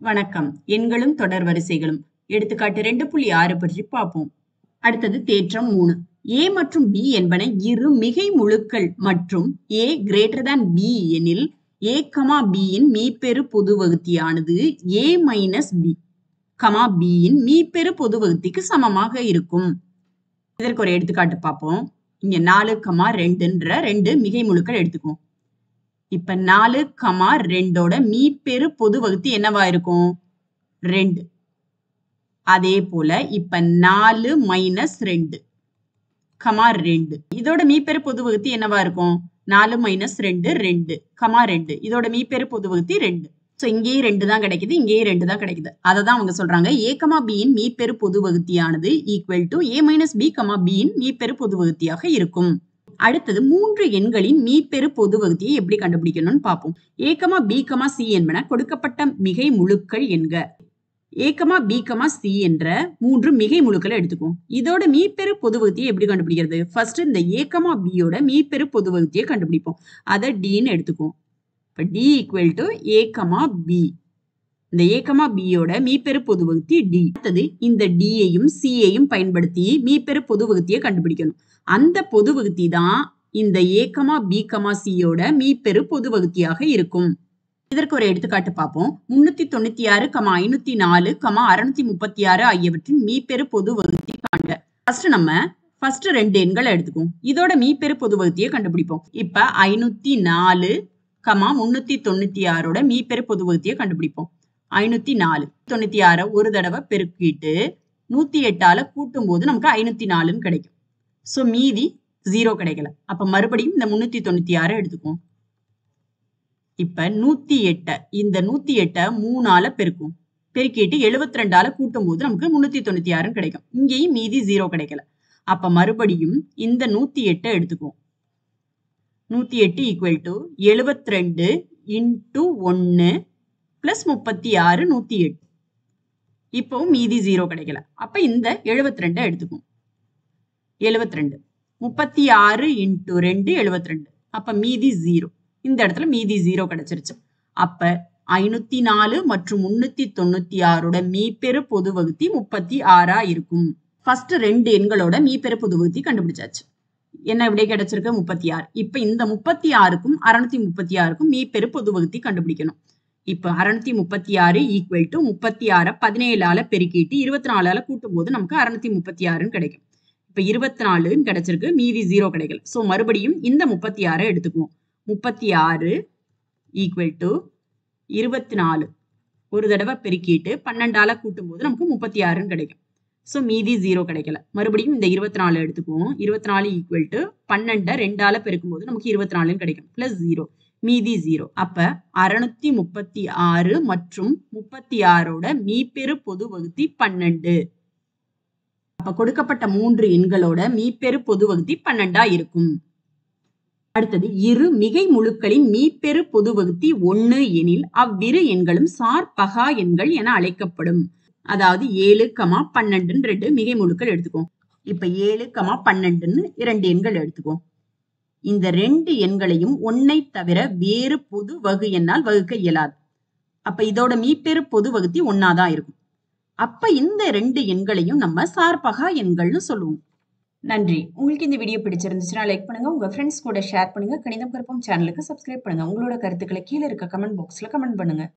வணக்கம் எண்களும் தொடர் வரிசைகளும் எடுத்துக்காட்டு ரெண்டு புள்ளி ஆறு பற்றி பார்ப்போம் அடுத்தது தேற்றம் மூணு ஏ மற்றும் பி என்பன இரு மிகை முழுக்கள் மற்றும் ஏ கிரேட்டர் than பி எனில் ஏ கமா பியின் மீப்பெரு பொது வகுத்தியானது ஏ மைனஸ் பி கமா பியின் மீப்பெரு பொது வகுத்திக்கு சமமாக இருக்கும் இதற்கு ஒரு எடுத்துக்காட்டு பார்ப்போம் இங்க நாலு கமா ரெண்டுன்ற ரெண்டு மிகை முழுக்கள் எடுத்துக்குவோம் இப்ப நாலு கமா ரெண்டோட மீப்பெரு பொது வகுத்தி என்னவா இருக்கும் ரெண்டு அதே போல இப்ப நாலு மைனஸ் ரெண்டு கமா ரெண்டு இதோட மீப்பெரு பொது வகுத்தி என்னவா இருக்கும் நாலு மைனஸ் ரெண்டு ரெண்டு கமா ரெண்டு இதோட மீப்பெரு பொது வகுத்தி ரெண்டு ஸோ இங்கேயும் ரெண்டு தான் கிடைக்குது இங்கேயும் ரெண்டு தான் கிடைக்குது அதை தான் அவங்க சொல்றாங்க ஏ கமா பியின் மீப்பெரு பொது வகுத்தியானது equal to A minus B comma பியின் மீப்பெரு பொது வகுத்தியாக இருக்கும் அடுத்தது மூன்று எண்களின் மீப்பெரு பொது வகுத்தியை எப்படி கண்டுபிடிக்கணும்னு பார்ப்போம் A comma B comma C என்பன கொடுக்கப்பட்ட மிகை முழுக்கள் என்க A comma B comma C என்ற மூன்று மிகை முழுக்களை எடுத்துக்குவோம் இதோட மீப்பெரு பொது வகுத்தியை எப்படி கண்டுபிடிக்கிறது ஃபர்ஸ்ட் இந்த ஏ கமா பியோட மீப்பெரு பொது வகுத்தியை கண்டுபிடிப்போம் அதை டின்னு எடுத்துக்குவோம் இப்போ D equal to A comma B இந்த ஏ கமா பியோட மீப்பெரு பொது வகுத்தி டி அடுத்தது இந்த டியையும் சியையும் பயன்படுத்தி மீப்பெரு பொது வகுத்தியை கண்டுபிடிக்கணும் அந்த பொது வகுத்தி தான் இந்த ஏ கமா பி கமா சியோட மீப்பெரு பொது வகுத்தியாக இருக்கும் இதற்கு ஒரு எடுத்துக்காட்டு பார்ப்போம் முன்னூத்தி தொண்ணூத்தி ஆறு கமா ஐநூத்தி நாலு கமா அறுநூத்தி முப்பத்தி ஆறு ஆகியவற்றின் மீப்பெரு பொது வகுத்தி காண்க ஃபர்ஸ்ட் நம்ம ஃபர்ஸ்ட் ரெண்டு எண்களை எடுத்துக்குவோம் இதோட மீப்பெரு பொது வகுத்தியை கண்டுபிடிப்போம் இப்ப ஐநூத்தி நாலு கமா முன்னூத்தி தொண்ணூத்தி ஆறோட மீப்பெரு பொது வகுத்தியை கண்டுபிடிப்போம் ஐநூத்தி நாலு தொண்ணூத்தி ஆறை ஒரு தடவை பெருக்கிட்டு நூத்தி எட்டால கூட்டும் போது நமக்கு ஐநூத்தி நாலுன்னு கிடைக்கும் ஸோ மீதி ஜீரோ கிடைக்கல அப்ப மறுபடியும் இந்த முன்னூத்தி தொண்ணூத்தி ஆறை எடுத்துக்குவோம் இப்ப நூத்தி எட்ட இந்த நூத்தி எட்ட மூணால பெருக்கும் பெருக்கிட்டு எழுபத்தி ரெண்டால கூட்டும் போது நமக்கு முன்னூத்தி தொண்ணூத்தி ஆறுன்னு கிடைக்கும் இங்கேயும் மீதி ஜீரோ கிடைக்கல அப்ப மறுபடியும் இந்த நூத்தி எட்டை எடுத்துக்குவோம் நூத்தி எட்டு ஈக்குவல் டு எழுபத்தி ரெண்டு இன்டு ஒன்னு பிளஸ் முப்பத்தி ஆறு நூத்தி எட்டு இப்போவும் மீதி ஜீரோ கிடைக்கல அப்ப இந்த எழுபத்தி ரெண்டை எடுத்துக்குவோம் எழுபத்தி ரெண்டு முப்பத்தி ஆறு இன்டு ரெண்டு எழுபத்தி ரெண்டு அப்ப மீதி ஜீரோ இந்த இடத்துல மீதி ஜீரோ கிடைச்சிருச்சு அப்ப ஐநூத்தி நாலு மற்றும் முன்னூத்தி தொண்ணூத்தி ஆறோட மீப்பெரு பொது வகுத்தி முப்பத்தி ஆறா இருக்கும் ஃபர்ஸ்ட் ரெண்டு எண்களோட மீப்பெரு பொது வகுத்தி கண்டுபிடிச்சாச்சு என்ன விடை கிடைச்சிருக்கு முப்பத்தி ஆறு இப்ப இந்த முப்பத்தி ஆறுக்கும் அறுநூத்தி முப்பத்தி ஆறுக்கும் மீப்பெரு பொது வகுத்தி கண்டுபிடிக்கணும் இப்ப அறுநூத்தி முப்பத்தி ஆறு ஈக்குவல் டு முப்பத்தி ஆறை பதினேழால பெருக்கிட்டு இருபத்தி நாலால கூட்டும் போது நமக்கு அறுநூத்தி முப்பத்தி ஆறுன்னு கிடைக்கும் இப்ப இருபத்தி நாலுன்னு கிடைச்சிருக்கு மீதி ஜீரோ கிடைக்கல சோ மறுபடியும் இந்த முப்பத்தி ஆறை எடுத்துக்குவோம் முப்பத்தி ஆறு ஈக்குவல் டு இருபத்தி நாலு ஒரு தடவை பெருக்கிட்டு பன்னெண்டால கூட்டும் போது நமக்கு முப்பத்தி ஆறுன்னு கிடைக்கும் ஸோ மீதி ஜீரோ கிடைக்கல மறுபடியும் இந்த இருபத்தி நாலு எடுத்துக்குவோம் இருபத்தி நாலு ஈக்குவல் டு பன்னெண்டை ரெண்டால பெருக்கும் போது நமக்கு இருபத்தி நாலுன்னு கிடைக்கும் பிளஸ் ஜீரோ மீதி ஜீரோ அப்ப அறுநூத்தி முப்பத்தி ஆறு மற்றும் முப்பத்தி ஆறோட மீப்பெரு பொது வகுத்தி பன்னெண்டு அப்ப கொடுக்கப்பட்ட மூன்று எண்களோட மீப்பெரு பொது வகுத்தி பன்னெண்டா இருக்கும் அடுத்தது இரு மிகை முழுக்களின் மீப்பெரு பொது வகுத்தி ஒன்னு எனில் அவ்விரு எண்களும் சார் பகா எண்கள் என அழைக்கப்படும் அதாவது ஏழு கமா பன்னெண்டுன்னு ரெண்டு மிகை முழுக்கள் எடுத்துக்கோம் இப்ப ஏழு கமா பன்னெண்டுன்னு இரண்டு எண்கள் எடுத்துக்கோம் இந்த ரெண்டு எண்களையும் ஒன்னை தவிர வேறு பொது வகு எண்ணால் வகுக்க இயலாது அப்ப இதோட மீப்பெரு பொது வகுத்தி ஒன்னாதான் இருக்கும் அப்ப இந்த ரெண்டு எண்களையும் நம்ம சார்பகா எண்கள்னு சொல்லுவோம் நன்றி உங்களுக்கு இந்த வீடியோ பிடிச்சிருந்துச்சுன்னா லைக் பண்ணுங்க உங்க ஃப்ரெண்ட்ஸ் கூட ஷேர் பண்ணுங்க கணிதம் கருப்பம் சேனலுக்கு சப்ஸ்கிரைப் பண்ணுங்க உங்களோட கருத்துக்களை கீழே இருக்க கமெண்ட் பாக்ஸ்ல கமெண்ட் பண்ணுங்க